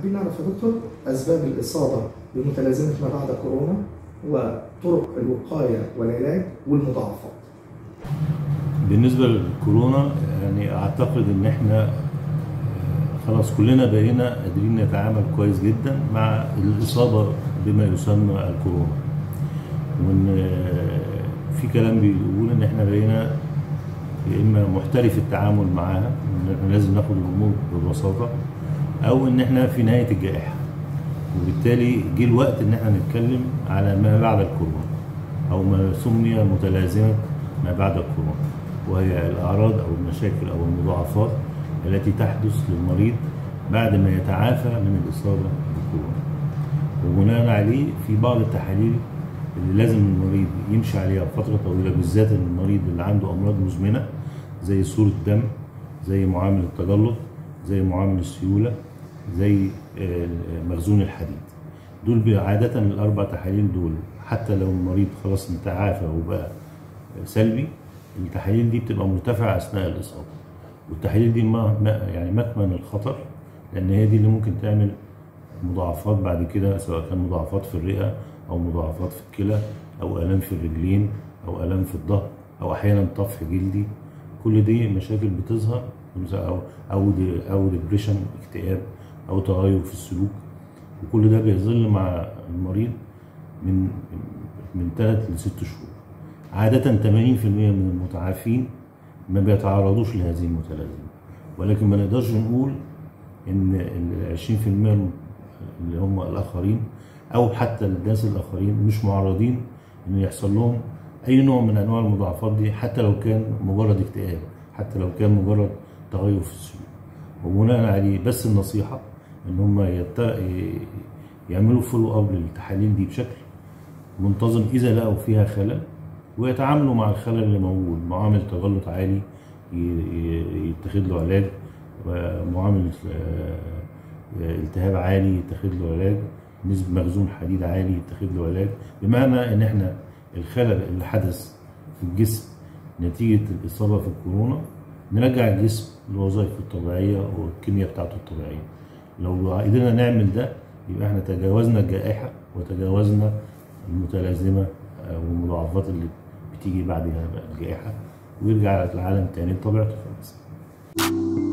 حابين نعرف يا دكتور اسباب الاصابه بمتلازمه ما بعد كورونا وطرق الوقايه والعلاج والمضاعفات. بالنسبه للكورونا يعني اعتقد ان احنا خلاص كلنا بقينا قادرين نتعامل كويس جدا مع الاصابه بما يسمى الكورونا وان في كلام بيقول ان احنا بقينا يا اما محترف التعامل معاها ان احنا لازم ناخد الامور ببساطه او ان احنا في نهايه الجائحه وبالتالي جه الوقت ان احنا نتكلم على ما بعد الكورونا او ما سمي متلازمه ما بعد الكورونا وهي الاعراض او المشاكل او المضاعفات التي تحدث للمريض بعد ما يتعافى من الاصابه بالكورونا وبناء عليه في بعض التحاليل اللي لازم المريض يمشي عليها فتره طويله بالذات المريض اللي عنده امراض مزمنه زي صوره دم زي معامل التجلط زي معامل السيوله زي مخزون الحديد دول عادة الأربع تحاليل دول حتى لو المريض خلاص تعافى وبقى سلبي التحاليل دي بتبقى مرتفعة أثناء الإصابة والتحاليل دي ما يعني مكمن الخطر لأن هي دي اللي ممكن تعمل مضاعفات بعد كده سواء كان مضاعفات في الرئة أو مضاعفات في الكلى أو آلام في الرجلين أو آلام في الظهر أو أحيانا طفح جلدي كل دي مشاكل بتظهر أو أو دي أو ديبريشن اكتئاب او تغير في السلوك وكل ده بيظل مع المريض من من ثلاث لست شهور عادة 80% من المتعافين ما بيتعرضوش لهذه المتلازمة ولكن ما نقدرش نقول ان ال 20% اللي هم الاخرين او حتى الناس الاخرين مش معرضين ان يحصل لهم اي نوع من انواع المضاعفات دي حتى لو كان مجرد اكتئاب حتى لو كان مجرد تغير في السلوك وبناء عليه بس النصيحه ان هم يت... يعملوا فولو اب للتحاليل دي بشكل منتظم اذا لقوا فيها خلل ويتعاملوا مع الخلل اللي موجود معامل تجلط عالي يتخذ له علاج معامل التهاب عالي يتخذ له علاج نسبة مخزون حديد عالي يتخذ له علاج بمعنى ان احنا الخلل اللي حدث في الجسم نتيجة الإصابة في الكورونا نرجع الجسم لوظائفه الطبيعية والكيمياء بتاعته الطبيعية لو قدرنا نعمل ده يبقى احنا تجاوزنا الجائحة وتجاوزنا المتلازمة والمضاعفات اللي بتيجي بعد الجائحة ويرجع العالم تاني لطبيعته خالص.